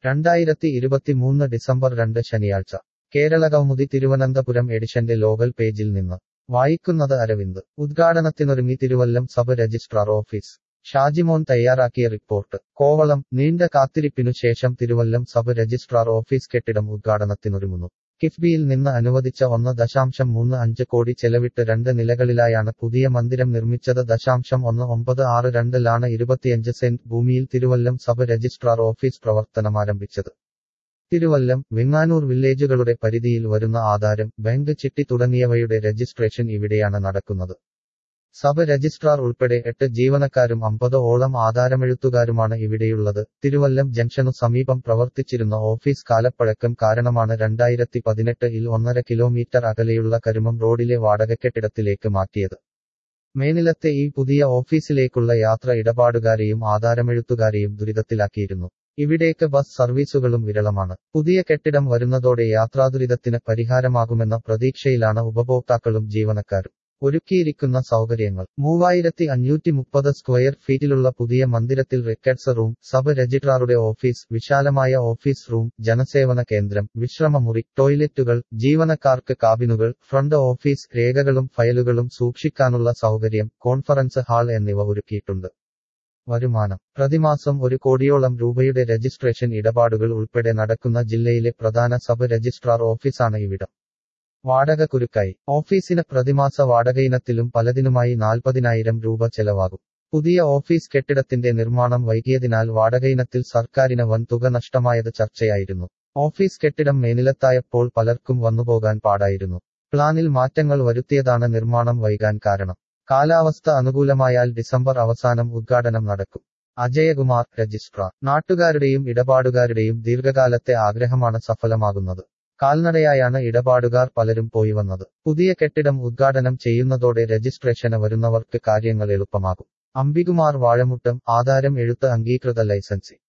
രണ്ടായിരത്തി ഇരുപത്തിമൂന്ന് ഡിസംബർ രണ്ട് ശനിയാഴ്ച കേരളകൗമുദി തിരുവനന്തപുരം എഡിഷന്റെ ലോകൽ പേജിൽ നിന്ന് വായിക്കുന്നത് അരവിന്ദ് ഉദ്ഘാടനത്തിനൊരുങ്ങി Thiruvallam sub registrar office Shajimon തയ്യാറാക്കിയ റിപ്പോർട്ട് കോവളം നീണ്ട കാത്തിരിപ്പിനു ശേഷം തിരുവല്ലം സബ് രജിസ്ട്രാർ ഓഫീസ് കെട്ടിടം ഉദ്ഘാടനത്തിനൊരുങ്ങുന്നു കിഫ്ബിയിൽ നിന്ന് അനുവദിച്ച ഒന്ന് ദശാംശം മൂന്ന് അഞ്ച് കോടി ചെലവിട്ട് രണ്ട് നിലകളിലായാണ് പുതിയ മന്ദിരം നിർമ്മിച്ചത് ദശാംശം ഒന്ന് ഒമ്പത് ആറ് രണ്ടിലാണ് ഇരുപത്തിയഞ്ച് സെന്റ് ഭൂമിയിൽ തിരുവല്ലം സബ് രജിസ്ട്രാർ ഓഫീസ് പ്രവർത്തനമാരംഭിച്ചത് തിരുവല്ലം വെങ്ങാനൂർ വില്ലേജുകളുടെ പരിധിയിൽ വരുന്ന ആധാരം ബാങ്ക് ചിട്ടി തുടങ്ങിയവയുടെ രജിസ്ട്രേഷൻ ഇവിടെയാണ് നടക്കുന്നത് സബ് രജിസ്ട്രാർ ഉൾപ്പെടെ എട്ട് ജീവനക്കാരും അമ്പത് ഓളം ആധാരമെഴുത്തുകാരുമാണ് ഇവിടെയുള്ളത് തിരുവല്ലം ജംഗ്ഷനു സമീപം പ്രവർത്തിച്ചിരുന്ന ഓഫീസ് കാലപ്പഴക്കം കാരണമാണ് രണ്ടായിരത്തി പതിനെട്ട് ഇൽ ഒന്നര കിലോമീറ്റർ അകലെയുള്ള കരുമം റോഡിലെ വാടകക്കെട്ടിടത്തിലേക്ക് മാറ്റിയത് മേനിലത്തെ ഈ പുതിയ ഓഫീസിലേക്കുള്ള യാത്ര ഇടപാടുകാരെയും ആധാരമെഴുത്തുകാരെയും ദുരിതത്തിലാക്കിയിരുന്നു ഇവിടേക്ക് ബസ് സർവീസുകളും വിരളമാണ് പുതിയ കെട്ടിടം വരുന്നതോടെ യാത്രാദുരിതത്തിന് പരിഹാരമാകുമെന്ന പ്രതീക്ഷയിലാണ് ഉപഭോക്താക്കളും ജീവനക്കാരും ഒരുക്കിയിരിക്കുന്ന സൗകര്യങ്ങൾ മൂവായിരത്തി അഞ്ഞൂറ്റി മുപ്പത് സ്ക്വയർ ഫീറ്റിലുള്ള പുതിയ മന്ദിരത്തിൽ റെക്കഡ്സ് റൂം സബ് രജിസ്ട്രാറുടെ ഓഫീസ് വിശാലമായ ഓഫീസ് റൂം ജനസേവന കേന്ദ്രം വിശ്രമമുറി ടോയ്ലറ്റുകൾ ജീവനക്കാർക്ക് കാബിനുകൾ ഫ്രണ്ട് ഓഫീസ് രേഖകളും ഫയലുകളും സൂക്ഷിക്കാനുള്ള സൗകര്യം കോൺഫറൻസ് ഹാൾ എന്നിവ ഒരുക്കിയിട്ടുണ്ട് വരുമാനം പ്രതിമാസം ഒരു കോടിയോളം രൂപയുടെ രജിസ്ട്രേഷൻ ഇടപാടുകൾ ഉൾപ്പെടെ നടക്കുന്ന ജില്ലയിലെ പ്രധാന സബ് രജിസ്ട്രാർ ഓഫീസാണ് ഇവിടം വാടക കുരുക്കായി ഓഫീസിന് പ്രതിമാസ വാടകയിനത്തിലും പലതിനുമായി നാൽപ്പതിനായിരം രൂപ ചെലവാകും പുതിയ ഓഫീസ് കെട്ടിടത്തിന്റെ നിർമ്മാണം വൈകിയതിനാൽ വാടകയിനത്തിൽ സർക്കാരിന് വൻ തുക നഷ്ടമായത് ചർച്ചയായിരുന്നു ഓഫീസ് കെട്ടിടം മേനിലത്തായപ്പോൾ പലർക്കും വന്നുപോകാൻ പാടായിരുന്നു പ്ലാനിൽ മാറ്റങ്ങൾ വരുത്തിയതാണ് നിർമ്മാണം വൈകാൻ കാരണം കാലാവസ്ഥ അനുകൂലമായാൽ ഡിസംബർ അവസാനം ഉദ്ഘാടനം നടക്കും അജയകുമാർ രജിസ്ട്രാർ നാട്ടുകാരുടെയും ഇടപാടുകാരുടെയും ദീർഘകാലത്തെ ആഗ്രഹമാണ് സഫലമാകുന്നത് കാൽനടയായാണ് ഇടപാടുകാർ പലരും പോയി വന്നത് പുതിയ കെട്ടിടം ഉദ്ഘാടനം ചെയ്യുന്നതോടെ രജിസ്ട്രേഷന് വരുന്നവർക്ക് കാര്യങ്ങൾ എളുപ്പമാകും അംബികുമാർ വാഴമുട്ടം ആധാരം എഴുത്ത് അംഗീകൃത ലൈസൻസി